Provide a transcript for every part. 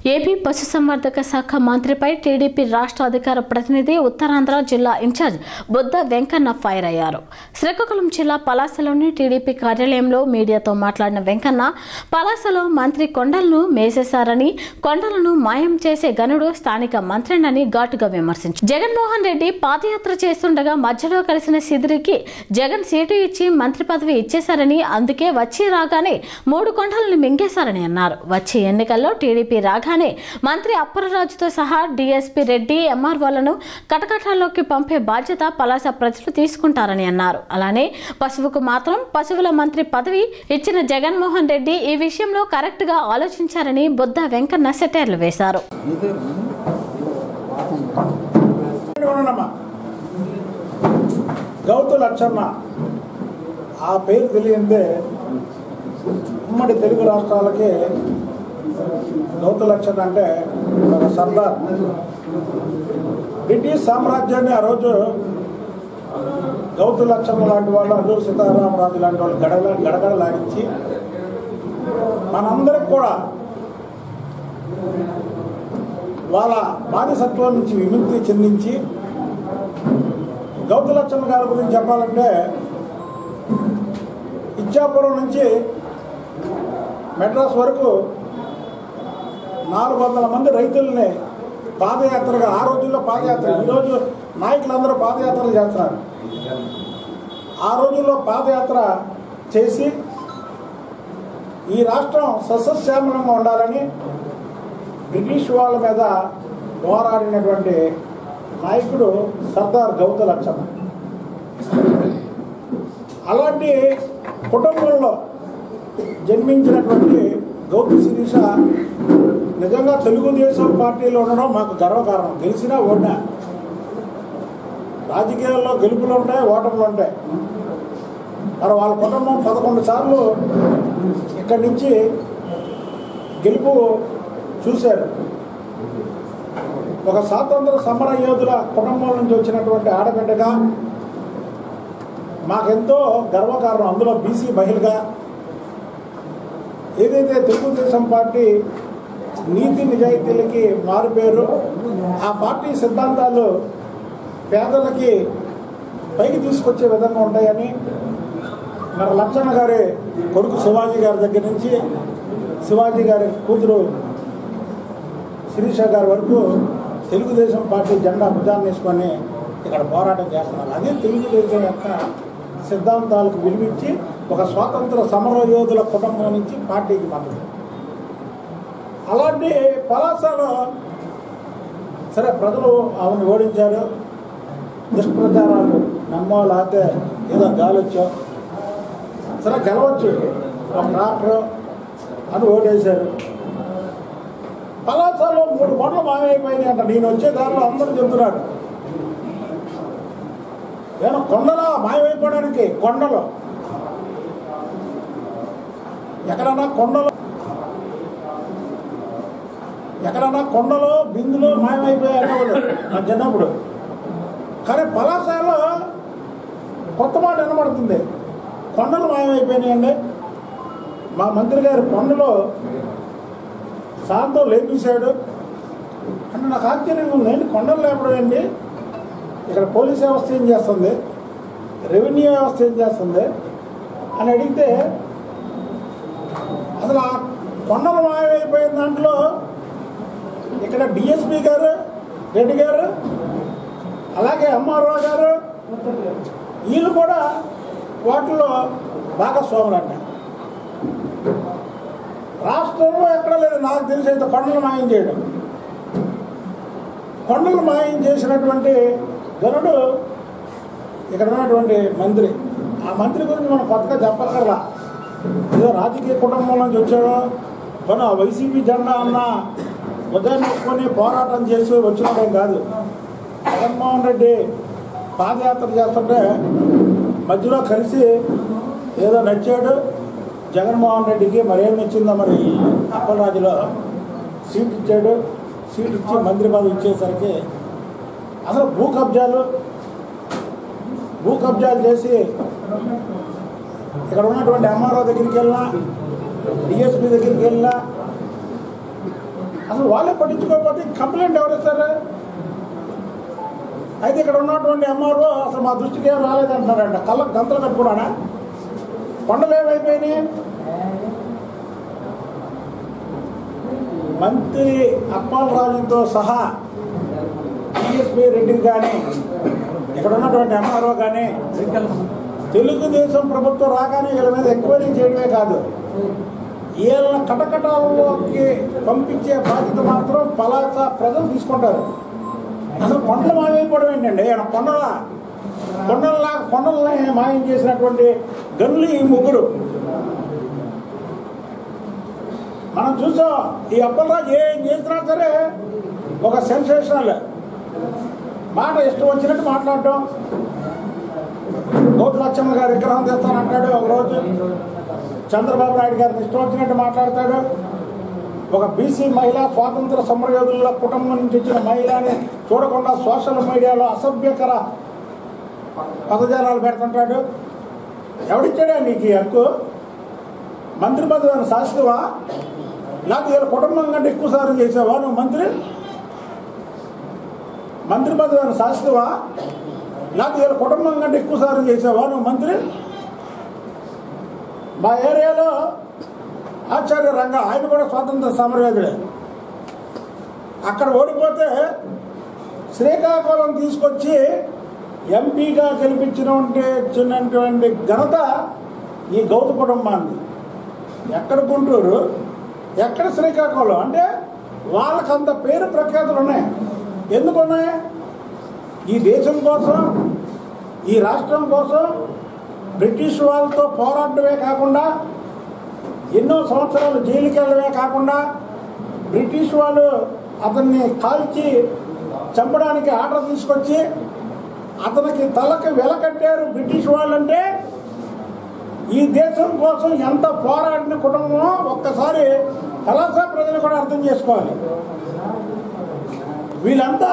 AP పశుసంవర్ధక శాఖ మంత్రిపై TDP రాష్ట్ర అధికార ప్రతినిధి ఉత్తరాంధ్ర జిల్లా ఇన్ఛార్జ్ బుద్ధ వెంకన్న ఫైర్ అయ్యారు శ్రీకాకుళం జిల్లా పలాసలోని టీడీపీ కార్యాలయంలో మీడియాతో మాట్లాడిన వెంకన్న పలాసలో మంత్రి కొండలను మేసేశారని కొండలను మాయం చేసే గనుడు స్థానిక మంత్రినని ఘాటుగా విమర్శించారు జగన్మోహన్ రెడ్డి పాదయాత్ర చేస్తుండగా మధ్యలో కలిసిన సిదిరికి జగన్ సీటు ఇచ్చి మంత్రి పదవి ఇచ్చేశారని అందుకే వచ్చి రాగానే మూడు కొండలను మింగేశారని అన్నారు వచ్చే ఎన్నికల్లో టీడీపీ రాగానే మంత్రి అప్పలరాజుతో సహా డీఎస్పీ రెడ్డి ఎంఆర్ఓలను కటకటాల్లోకి పంపే బాధ్యత పలాస ప్రజలు తీసుకుంటారని అన్నారు అలానే పశువుకు మాత్రం పశువుల మంత్రి పదవి ఇచ్చిన జగన్మోహన్ రెడ్డి ఈ విషయంలో కరెక్ట్ గా ఆలోచించారని బుద్ధ వెంకన్న సెటైర్లు వేశారు ఉన్నానమ్మా గౌతు లక్షన్న ఆ పేరు తెలియందే ఉమ్మడి తెలుగు రాష్ట్రాలకి గౌతు లక్షణ అంటే ఒక సర్దార్ బ్రిటిష్ సామ్రాజ్యాన్ని ఆ రోజు గౌతు లక్షణ లాంటి వాళ్ళు అల్లూరు సీతారామరాజు లాంటి వాళ్ళు గడగడ గడగడలాడించి మనందరికి కూడా వాళ్ళ బానిసత్వం నుంచి విముక్తి చెందించి గౌతు లక్షణ గారి గురించి చెప్పాలంటే ఇచ్చాపురం నుంచి మెడ్రాస్ వరకు నాలుగు వందల మంది రైతుల్ని పాదయాత్రగా ఆ రోజుల్లో పాదయాత్ర ఈరోజు నాయకులందరూ పాదయాత్రలు చేస్తున్నారు ఆ రోజుల్లో పాదయాత్ర చేసి ఈ రాష్ట్రం సస్యశ్యామలంగా ఉండాలని బ్రిటిష్ వాళ్ళ మీద పోరాడినటువంటి నాయకుడు సర్దార్ గౌత లక్షణ అలాంటి కుటుంబంలో జన్మించినటువంటి గౌతు శిరీష నిజంగా తెలుగుదేశం పార్టీలో ఉండడం మాకు గర్వకారణం గెలిచినా ఓడినా రాజకీయాల్లో గెలుపులు ఉంటాయి ఓటములు ఉంటాయి మరి వాళ్ళ కుటుంబం పదకొండు సార్లు ఇక్కడి నుంచి గెలుపు చూశారు ఒక స్వాతంత్ర సమర యోధుల కుటుంబం నుంచి వచ్చినటువంటి ఆడబిడ్డగా మాకెంతో గర్వకారణం అందులో బీసీ మహిళగా ఏదైతే తెలుగుదేశం పార్టీ నీతి నిజాయితీలకి మారిపోయారు ఆ పార్టీ సిద్ధాంతాలు పేదలకి పైకి తీసుకొచ్చే విధంగా ఉంటాయని మరి లక్షణ గారి కొడుకు శివాజీ గారి దగ్గర నుంచి శివాజీ గారి కూతురు శిరీష గారి వరకు తెలుగుదేశం పార్టీ జెండా భుజాన్ని వేసుకొని ఇక్కడ పోరాటం చేస్తున్నారు అదే తెలుగుదేశం యొక్క సిద్ధాంతాలకు విలువించి ఒక స్వాతంత్ర సమర యోధుల కుటుంబం నుంచి పార్టీకి మద్దతు అలాంటి పలాసలో సరే ప్రజలు ఆమెను ఓడించారు దుష్ప్రచారాలు నమ్మో లేకపోతే ఏదో గాలొచ్చో సరే గెలవచ్చు ఒక ట్రాక్టర్ అని ఓటేశారు పలాసలో మూడు కొండలు మాయమైపోయినాయి అంట నేను వచ్చే దారిలో అందరూ చెప్తున్నాడు ఏమో కొండలా మాయమైపోవడానికి కొండలు ఎక్కడన్నా కొండలు ఎక్కడన్నా కొండలో బిందులో మాయమైపోయాయి అనేవాళ్ళు నా చిన్నప్పుడు కానీ పలాసలో కొత్త మాట వినబడుతుంది కొండలు మాయమైపోయినాయండి మా మంత్రి గారు కొండలో శాంతం లేపేశాడు అంటే నాకు ఆశ్చర్యంగా ఉంది ఏంటి కొండలు లేపడం ఏంటి ఇక్కడ పోలీస్ వ్యవస్థ ఏం చేస్తుంది రెవెన్యూ వ్యవస్థ ఏం చేస్తుంది అని అడిగితే అసలు ఆ కొండలు మాయమైపోయిన దాంట్లో ఇక్కడ డిఎస్పి గారు రెడ్డి గారు అలాగే ఎంఆర్ఓ గారు వీళ్ళు కూడా వాటిలో భాగస్వాములు అంట రాష్ట్రంలో ఎక్కడ లేదు నాకు తెలిసి అయితే కొండలు మాయం చేయడం కొండలు మాయం చేసినటువంటి గనుడు ఇక్కడ ఉన్నటువంటి మంత్రి ఆ మంత్రి గురించి మనం కొత్తగా చెప్పక్కర్లా ఏదో రాజకీయ కుటుంబం నుంచి వచ్చాడో మన వైసీపీ జెండా అన్న ఉదయం వేసుకొని పోరాటం చేసి వచ్చినడం కాదు జగన్మోహన్ రెడ్డి పాదయాత్ర చేస్తుంటే మధ్యలో కలిసి ఏదో నచ్చాడు జగన్మోహన్ రెడ్డికి మరేం నచ్చిందో మరి అప్పలరాజులో సీట్ ఇచ్చాడు సీట్ ఇచ్చి మంత్రి పదవి ఇచ్చేసరికి అసలు భూ కబ్జాలు భూ కబ్జాలు చేసి ఇక్కడ ఉన్నటువంటి ఎంఆర్ఓ దగ్గరికి వెళ్ళినా డిఎస్పీ దగ్గరికి వెళ్ళినా అసలు వాళ్ళే పట్టించుకోకపోతే కంప్లైంట్ ఎవరు ఇస్తారు అయితే ఇక్కడ ఉన్నటువంటి ఎంఆర్ఓ అసలు మా దృష్టికి ఏం రాలేదంటున్నారంట కళ్ళకు గంతలు కట్టుకున్నానా కొండలు ఏమైపోయినాయి మంత్రి అప్పాల రాజుతో సహా టీఎస్పీ రెడ్డి కానీ ఇక్కడ ఉన్నటువంటి ఎంఆర్ఓ కానీ తెలుగుదేశం ప్రభుత్వం రాగానే వీళ్ళ మీద ఎంక్వైరీ చేయడమే కాదు వీళ్ళని కటకటాల్లోకి పంపించే బాధ్యత మాత్రం పలాస ప్రజలు తీసుకుంటారు అసలు కొండలు మాయమైపోవడం ఏంటండి ఈయన కొండల కొండల్లా కొండల్ని మాయం చేసినటువంటి గనులు ఈ ముగ్గురు మనం చూసాం ఈ అప్పలరాజు ఏం చేసినా సరే ఒక సెన్సేషనల్ మాట ఇష్టం వచ్చినట్టు మాట్లాడటం గౌతు లక్ష్మణ గారి విగ్రహం తెస్తానంటాడు ఒకరోజు చంద్రబాబు నాయుడు గారిని ఇష్టం వచ్చినట్టు మాట్లాడతాడు ఒక బీసీ మహిళ స్వాతంత్ర సమరయోధుల కుటుంబం నుంచి వచ్చిన మహిళని చూడకుండా సోషల్ మీడియాలో అసభ్యకర పదజాలాలు పెడుతుంటాడు ఎవడిచ్చాడా నీకు ఈ హక్కు మంత్రి పదవి శాశ్వతవా లేకపోతే వీళ్ళ కుటుంబం కంటే ఎక్కువ సార్లు చేసావా నువ్వు మంత్రి మంత్రి పదవి శాశ్వతవా లేకపోతే వీళ్ళ కుటుంబం కంటే ఎక్కువ సార్లు చేసావా నువ్వు మంత్రి మా ఏరియాలో ఆచార్య రంగ ఆయన కూడా స్వాతంత్ర సమరయోధుడే అక్కడ ఓడిపోతే శ్రీకాకుళం తీసుకొచ్చి ఎంపీగా గెలిపించినటువంటి ఘనత ఈ గౌత కుటుంబాన్ని ఎక్కడ గుంటూరు ఎక్కడ శ్రీకాకుళం అంటే వాళ్ళకి అంత పేరు ప్రఖ్యాతులు ఉన్నాయి ఎందుకు ఉన్నాయి ఈ దేశం కోసం ఈ రాష్ట్రం కోసం బ్రిటిష్ వాళ్ళతో పోరాడమే కాకుండా ఎన్నో సంవత్సరాలు జైలుకి వెళ్ళడమే కాకుండా బ్రిటిష్ వాళ్ళు అతన్ని కాల్చి చంపడానికి ఆర్డర్ తీసుకొచ్చి అతనికి తలకి వెలకట్టారు బ్రిటిష్ వాళ్ళంటే ఈ దేశం కోసం ఎంత పోరాడిన కుటుంబమో ఒక్కసారి కళాశా ప్రజలు కూడా అర్థం చేసుకోవాలి వీళ్ళంతా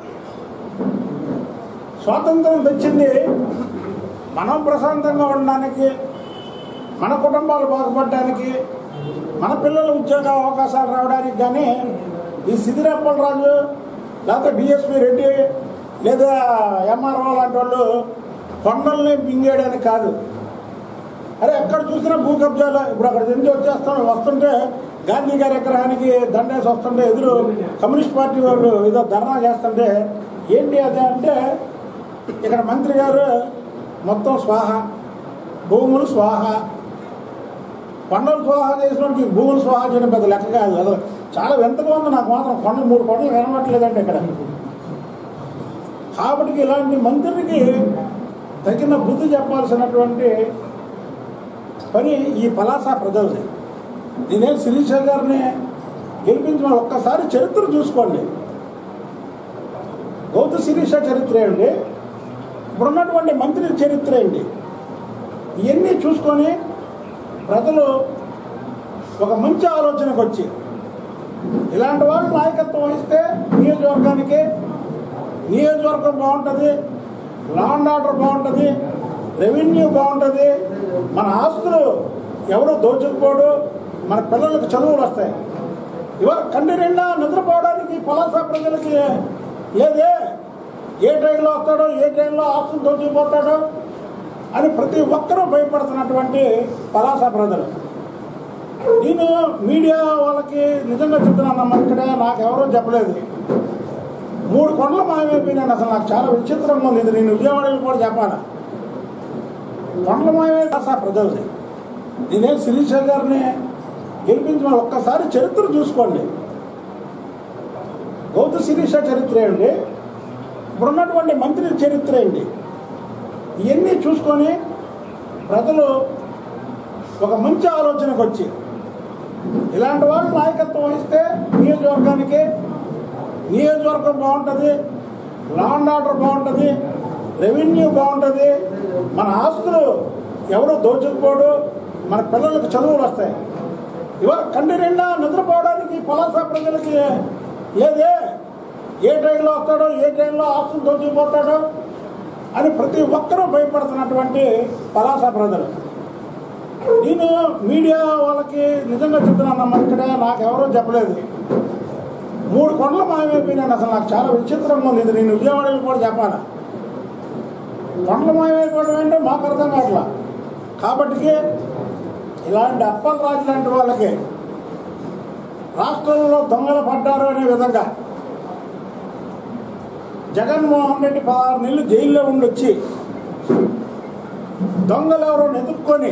స్వాతంత్రం తెచ్చింది మనం ప్రశాంతంగా ఉండడానికి మన కుటుంబాలు బాగుపడడానికి మన పిల్లల ఉద్యోగ అవకాశాలు రావడానికి కానీ ఈ సిద్దిరాపల్ రాజు లేకపోతే డిఎస్పి రెడ్డి లేదా ఎంఆర్ఓ లాంటి వాళ్ళు కొండల్ని మింగేయడానికి కాదు అరే ఎక్కడ చూసినా భూ కబ్జాలు ఇప్పుడు అక్కడ నుంచి వచ్చేస్తాం వస్తుంటే గాంధీ గారి విగ్రహానికి దండేసి వస్తుంటే ఎదురు కమ్యూనిస్ట్ పార్టీ వాళ్ళు ఏదో ధర్నా చేస్తుంటే ఏంటి అదే అంటే ఇక్కడ మంత్రి గారు మొత్తం స్వాహ భూములు స్వాహ కొండలు స్వాహ చేసినోడికి భూములు స్వాహ చేయడం పెద్ద లెక్క కాదు అది చాలా వింతగా ఉంది నాకు మాత్రం కొండ మూడు కొండలు కనబట్టలేదండి ఇక్కడ కాబట్టి ఇలాంటి మంత్రికి తగిన బుద్ధి చెప్పాల్సినటువంటి పని ఈ పలాస ప్రజలది నేనేం శిరీష గారిని గెలిపించిన ఒక్కసారి చరిత్ర చూసుకోండి గౌతు శిరీష చరిత్ర ఏంటి ఇప్పుడున్నటువంటి మంత్రి చరిత్ర ఏంటి ఇవన్నీ చూసుకొని ప్రజలు ఒక మంచి ఆలోచనకు వచ్చి ఇలాంటి వాళ్ళు నాయకత్వం వహిస్తే నియోజకవర్గానికి నియోజకవర్గం బాగుంటుంది లా అండ్ ఆర్డర్ బాగుంటుంది రెవెన్యూ బాగుంటుంది మన ఆస్తులు ఎవరు దోచుకుపోడు మన పిల్లలకు చదువులు వస్తాయి ఇవాళ కంటి నిండా నిద్రపోవడానికి పలాస ప్రజలకి లేదే ఏ టైంలో వస్తాడో ఏ టైంలో ఆస్తులు దోచుకుపోతాడో అని ప్రతి ఒక్కరూ భయపడుతున్నటువంటి పలాస ప్రజలు నేను మీడియా వాళ్ళకి నిజంగా చెప్తున్నాను ఇక్కడ నాకు ఎవరో చెప్పలేదు మూడు కొండలు మాయమైపోయినాను అసలు నాకు చాలా విచిత్రంగా ఉంది ఇది నేను విజయవాడలో కూడా చెప్పాను కొండల మాయమే పలాస ప్రజలది నేనేం శిరీష గారిని గెలిపించిన ఒక్కసారి చరిత్ర చూసుకోండి గౌతు శిరీష చరిత్ర ఏంటి ఇప్పుడున్నటువంటి మంత్రి చరిత్ర ఏంటి ఇవన్నీ చూసుకొని ప్రజలు ఒక మంచి ఆలోచనకు వచ్చి ఇలాంటి వాళ్ళు నాయకత్వం వహిస్తే నియోజకవర్గానికి నియోజకవర్గం బాగుంటుంది లా అండ్ ఆర్డర్ బాగుంటుంది రెవెన్యూ బాగుంటుంది మన ఆస్తులు ఎవరు దోచుకుపోడు మన పిల్లలకు చదువులు వస్తాయి ఇవాళ కంటి నిండా నిద్రపోవడానికి పలాస ప్రజలకి లేదే ఏ టైంలో వస్తాడో ఏ టైంలో ఆస్తులు దోచుకుపోతాడో అని ప్రతి ఒక్కరూ భయపడుతున్నటువంటి పలాస ప్రజలు నేను మీడియా వాళ్ళకి నిజంగా చెప్తున్నాను ఇక్కడ నాకు ఎవరో చెప్పలేదు మూడు కొండలు మాయమైపోయినాను అసలు నాకు చాలా విచిత్రంగా ఉంది ఇది నేను విజయవాడలో కూడా చెప్పాలా కొండలు మాయమైపోవడం అంటే మాకు అర్థం కావట్లా కాబట్టి ఇలాంటి అప్పల్ రాజు లాంటి వాళ్ళకి రాష్ట్రంలో దొంగలు పడ్డారు అనే విధంగా జగన్మోహన్ రెడ్డి పదహారు నెలలు జైల్లో ఉండొచ్చి దొంగలు ఎవరో ఎదుక్కొని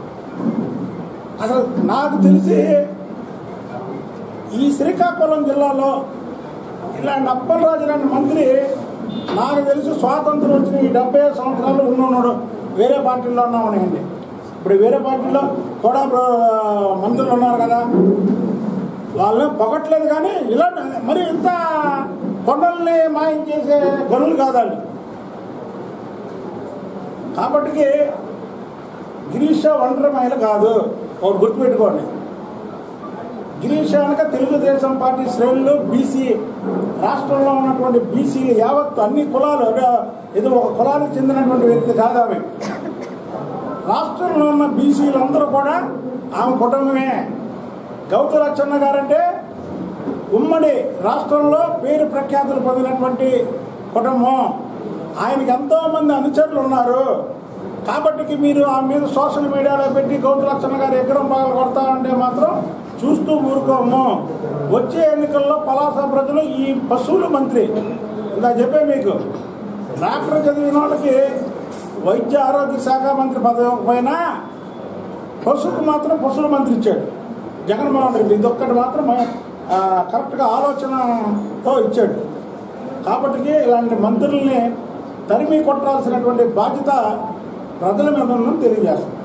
అసలు నాకు తెలిసి ఈ శ్రీకాకుళం జిల్లాలో ఇలాంటి అప్పలరాజు లాంటి మంత్రి నాకు తెలిసి స్వాతంత్రం వచ్చిన ఈ డెబ్బై ఐదు సంవత్సరాలు ఉన్నాడు వేరే పార్టీలో ఉన్నామనివ్వండి ఇప్పుడు వేరే పార్టీలో కూడా ఇప్పుడు మంత్రులు ఉన్నారు కదా వాళ్ళని పొగట్లేదు కానీ ఇలా మరి ఇంత కొండల్ని మాయం చేసే గనులు కాదండి కాబట్టి గిరీష ఒంటరి మహిళ కాదు ఒకటి గుర్తుపెట్టుకోండి గిరీష అనక తెలుగుదేశం పార్టీ శ్రేణులు బీసీ రాష్ట్రంలో ఉన్నటువంటి బీసీలు యావత్తు అన్ని కులాలు అంటే ఇది ఒక కులానికి చెందినటువంటి వ్యక్తి కాదు ఆమె రాష్ట్రంలో ఉన్న బీసీలందరూ కూడా ఆమె కుటుంబమే గౌతు లచ్చన్న గారంటే ఉమ్మడి రాష్ట్రంలో పేరు ప్రఖ్యాతులు పొందినటువంటి కుటుంబం ఆయనకి ఎంతో మంది అనుచరులు ఉన్నారు కాబట్టి మీరు ఆ మీద సోషల్ మీడియాలో పెట్టి గౌతు లక్షణ గారు ఎకరం పగలు కొడతారంటే మాత్రం చూస్తూ ఊరుకోము వచ్చే ఎన్నికల్లో పలాస ప్రజలు ఈ పశువుల మంత్రి ఇందా చెప్పే మీకు డాక్టర్ చదివిన వాళ్ళకి వైద్య ఆరోగ్య శాఖ మంత్రి పదవి ఇవ్వకపోయినా పశువుకు మాత్రం పశువుల మంత్రి ఇచ్చాడు జగన్మోహన్ రెడ్డి ఇది ఒక్కటి మాత్రం ఆ, కరెక్ట్గా ఆలోచనతో ఇచ్చాడు కాబట్టి ఇలాంటి మంత్రుల్ని తరిమి కొట్టాల్సినటువంటి బాధ్యత ప్రజల మీద ఉందని తెలియజేస్తాం